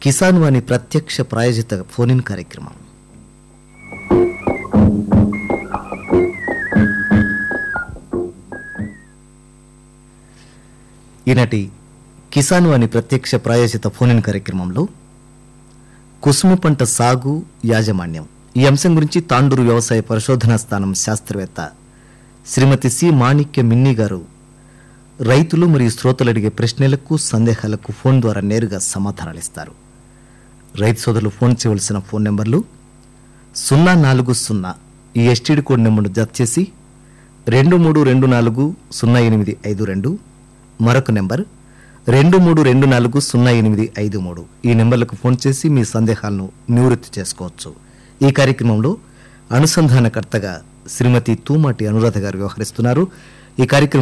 కిసాన్ వాణి ప్రత్యక్ష ప్రాయోజిత phone in కార్యక్రమం ఈనాటి కిసాన్ వాణి ప్రత్యక్ష ప్రాయోజిత ఫోన్ ఇన్ కార్యక్రమంలో కుసుమ పంట సాగు యాజమాన్యం ఈ అంశం గురించి తాండూరు వ్యవసాయ పరిశోధనా స్థానం శాస్త్రవేత్త శ్రీమతి సి మాణిక్య మిన్ని గారు రైతులు మరియు శ్రోతలు అడిగే ప్రశ్నలకు సందేహాలకు ఫోన్ ద్వారా నేరుగా సమాధానాలు ఇస్తారు రైతు సోదరులు ఫోన్ చేయవలసిన ఫోన్ నెంబర్లు సున్నా నాలుగు సున్నా ఈ ఎస్టీడీ కోడ్ నెంబర్ను జత చేసి రెండు మూడు రెండు నాలుగు సున్నా ఎనిమిది ఐదు రెండు మరొక నెంబర్ రెండు మూడు రెండు నాలుగు సున్నా ఎనిమిది ఐదు మూడు ఈ నెంబర్లకు ఫోన్ చేసి మీ సందేహాలను నివృత్తి చేసుకోవచ్చు ఈ కార్యక్రమంలో అనుసంధానకర్తగా శ్రీమతి తూమాటి అనురాధ గారు వ్యవహరిస్తున్నారు ఈ కార్యక్రమం